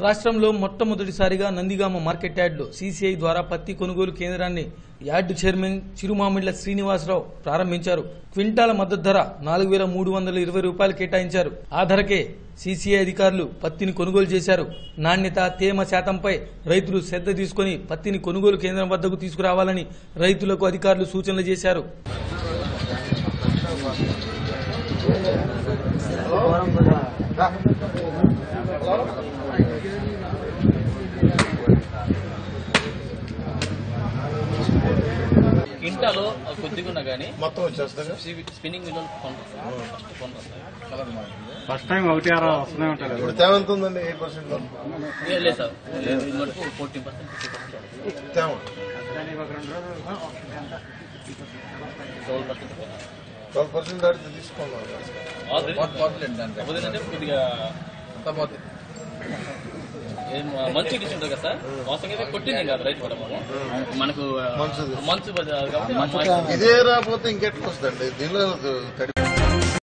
రాష్ట్రంలో మొట్టమొదటిసారిగా నందిగామ మార్కెట్ యార్డులో సీసీఐ ద్వారా పత్తి కొనుగోలు కేంద్రాన్ని యార్డు చైర్మన్ చిరుమామిళ్ల శ్రీనివాసరావు ప్రారంభించారు క్వింటాల మద్దతు ధర నాలుగు వేల మూడు వందల ఇరవై రూపాయలు కేటాయించారు ఆ ధరకే సీసీఐ అధికారులు పత్తిని కొనుగోలు చేశారు నాణ్యత తేమ శాతంపై రైతులు శ్రద్ధ తీసుకుని పత్తిని కొనుగోలు కేంద్రం వద్దకు తీసుకురావాలని రైతులకు అధికారులు సూచనలు చేశారు ఇంటాలో కొద్దిగా ఉన్నా కానీ మొత్తం వచ్చేస్తుంది స్పిన్నింగ్ మిల్ ఫస్ట్ కొంటారు ఫస్ట్ టైం ఒకటి ఆరు వస్తూనే ఉంటారు ఇప్పుడు తేమ ఎంత ఉందండి ఎయిట్ పర్సెంట్ ఏ, లేదు సార్ ఇది మటుకు ఫోర్టీన్ పర్సెంట్ ఫిఫ్టీ పర్సెంట్ తేమ ట్వెల్వ్ పర్సెంట్ ట్వెల్వ్ పర్సెంట్ దాటితే తీసుకున్నాం కాకపోతే అంటే కొద్దిగా ఏం, మంచు గిచ్చి ఉంటుంది కదా సార్ మోసం అయితే కొట్టింది ఏం కాదు రైతు కూడా మనం మనకు మంచుది. మంచు బజార్ కాబట్టి ఇదే రాకపోతే ఇంకెట్లా వస్తుందండి దీనిలో తడి